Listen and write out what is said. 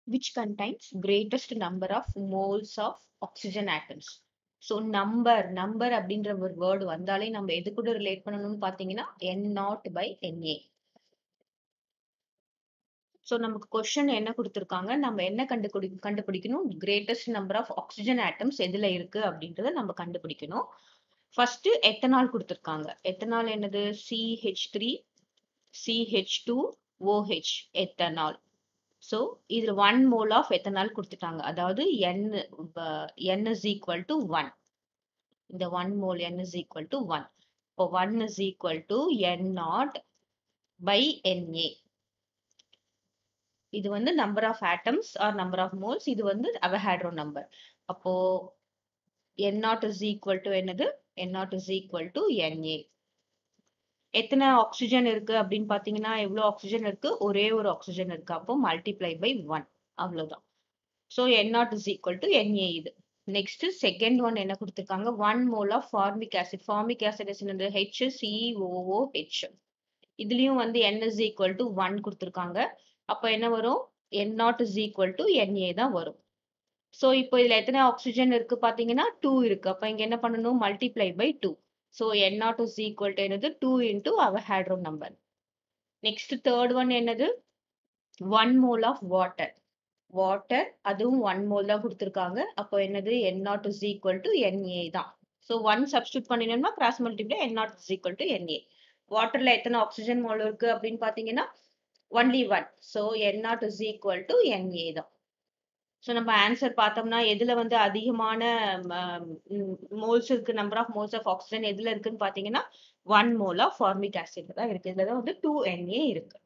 which contains greatest number of moles of oxygen atoms. So number number அப்படின்ற ஒரு word வந்தாலே நம்ம எது கூட ரிலேட் பண்ணணும்னு பார்த்தீங்கன்னா N nought by NA so நமக்கு கொஸ்டின் என்ன கொடுத்துருக்காங்க நம்ம என்ன கண்டுபிடி கண்டுபிடிக்கணும் greatest number of oxygen atoms எதுல இருக்கு அப்படின்றத நம்ம கண்டுபிடிக்கணும் ஃபர்ஸ்ட் எத்தனால் கொடுத்துருக்காங்க எத்தனால் என்னது CH three CH two OH ethanol so இதுல ஒன் மோல் ஆஃப் எத்தனால் கொடுத்துட்டாங்க அதாவது N N is equal to one இந்த one mole N is equal to one இப்போ one is equal to N nought by NA இது வந்து number of atoms are number of moles இது வந்து Avogadro number அப்போ N nought is equal to என்னது N nought is equal to NA எத்தனை oxygen இருக்கு அப்படின்னு பாத்தீங்கன்னா எவ்வளவு ஆக்சிஜன் இருக்கு ஒரே ஒரு ஆக்சிஜன் இருக்கு அப்போ மல்டிப்ளை பை ஒன் அவ்வளவுதான் so N nought is equal to NA இது நெக்ஸ்ட் செகண்ட் ஒன் என்ன கொடுத்துருக்காங்க one mole of formic acid formic acid என்னது ஹெச் சிஓஓ ஹெச் இதுலயும் வந்து N is equal to one கொடுத்துருக்காங்க அப்போ என்ன வரும் N nought is equal to NA தான் வரும் ஸோ இப்போ இதுல எத்தனை ஆக்சிஜன் இருக்கு பாத்தீங்கன்னா டூ இருக்கு அப்போ இங்க என்ன பண்ணணும் multiply by two so N nought is equal to என்னது two into Avogadro number next third one என்னது one mole of water water அதுவும் ஒன் மோல் தான் கொடுத்துருக்காங்க அப்போ என்னது N nought is equal to NA தான் ஸோ ஒன் சப்ஸ்டியூட் பண்ணினோம்னா cross multiply N nought is equal to NA வாட்டர்ல எத்தனை ஆக்சிஜன் மோல் இருக்கு அப்படின்னு பாத்தீங்கன்னா only one so N nought is equal to NA தான் ஸோ நம்ம ஆன்சர் பார்த்தோம்னா எதுல வந்து அதிகமான மோல்ஸ் இருக்கு number of moles of oxygen எதுல இருக்குன்னு பாத்தீங்கன்னா one mole of formic acid தான் இருக்கு இதுல தான் வந்து டூ என்ஏ இருக்கு